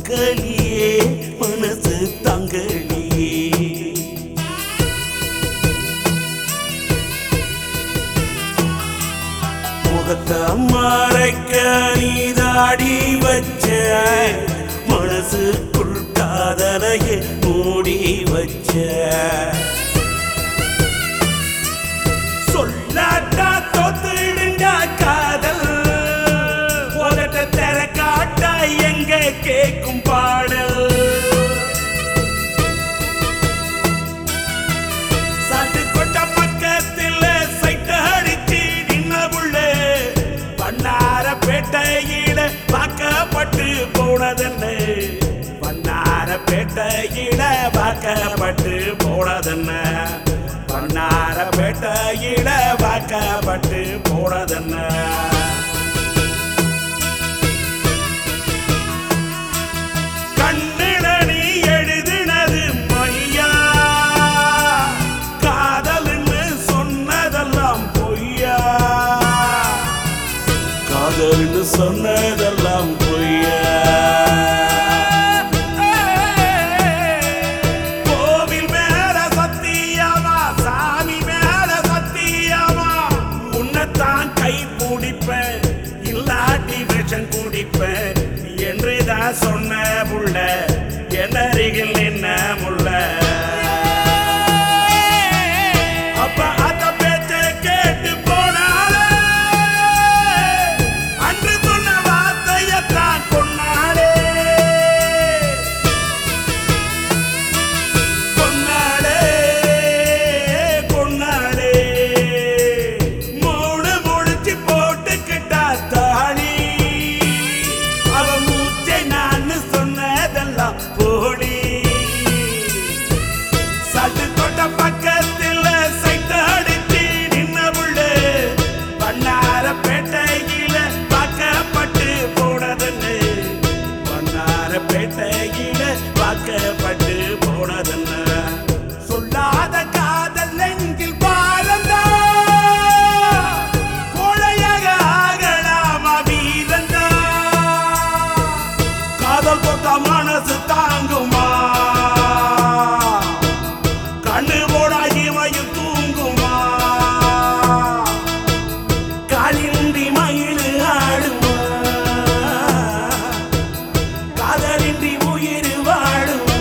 தங்கலியே மனசு தங்கலியே முகத்தை மறைக்க நீதாடி வச்ச மனசுக்குள் காதலையே மூடி வச்ச சொல்லாட்டா தோத்துடுண்டா காதல் உதட்ட தெர காட்டா எங்க கேக்கும் பாடல் சாட்டு கொட்ட பக்கத்தில் சைட்ட அடிச்சு நின்ன புள்ள பண்ணார பேட்டையில வாக்கப்பட்டு போனதென்ன பண்ணார பேட்டையில வாக்கப்பட்டு போனதென்ன பண்ணார பேட்டையில வாக்கப்பட்டு போனதென்ன கண்ணில நீ எழுதினது மையா காதல்னு சொன்னதெல்லாம் பொய்யா காதல்னு சொன்னதெல்லாம் பொய்யா கோவில் மேல சத்தியமா சாமி மேல சத்தியமா உன்னைத்தான் கை பிடிப்பேன் இல்லாட்டி விஷம் குடிப்பேன் என்றுதான் சொன்ன புள்ள என் அருகில் நின்ன முள்ள அப்ப அத பேச்ச கேட்டு போனாலே அன்று சொன்ன வார்த்தையத்தான் கொண்டாடே கொண்டாடே கொண்டாடே மூணு முடிச்சு போட்டுக்கிட்டா தாடி அவ மூச்சை நான் சொன்னதெல்லாம் போடி சட்டு தொட்ட பக்கத்தில் சைத்த அடிச்சு நின்ன புள்ளு பண்ணார பேட்டையில பார்க்கப்பட்டு போனதுன்னு பண்ணார பேட்டையில பார்க்கப்பட்டு போனதுன்னு சொல்லாத காதல் நெஞ்சில் பாரந்தா கோழையாக ஆகலாமா வீரந்தா காதல் கொத்த மனசு தாங்குமா கண்ணு போடா இமையும் தூங்குமா காலின்றி மயிறு ஆடுமா காதலின்றி உயிர் வாழுமா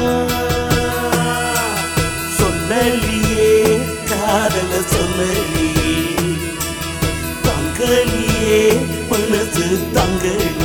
சொல்லலியே காதல சொல்லலியே தங்கலியே மனசு தங்கலியே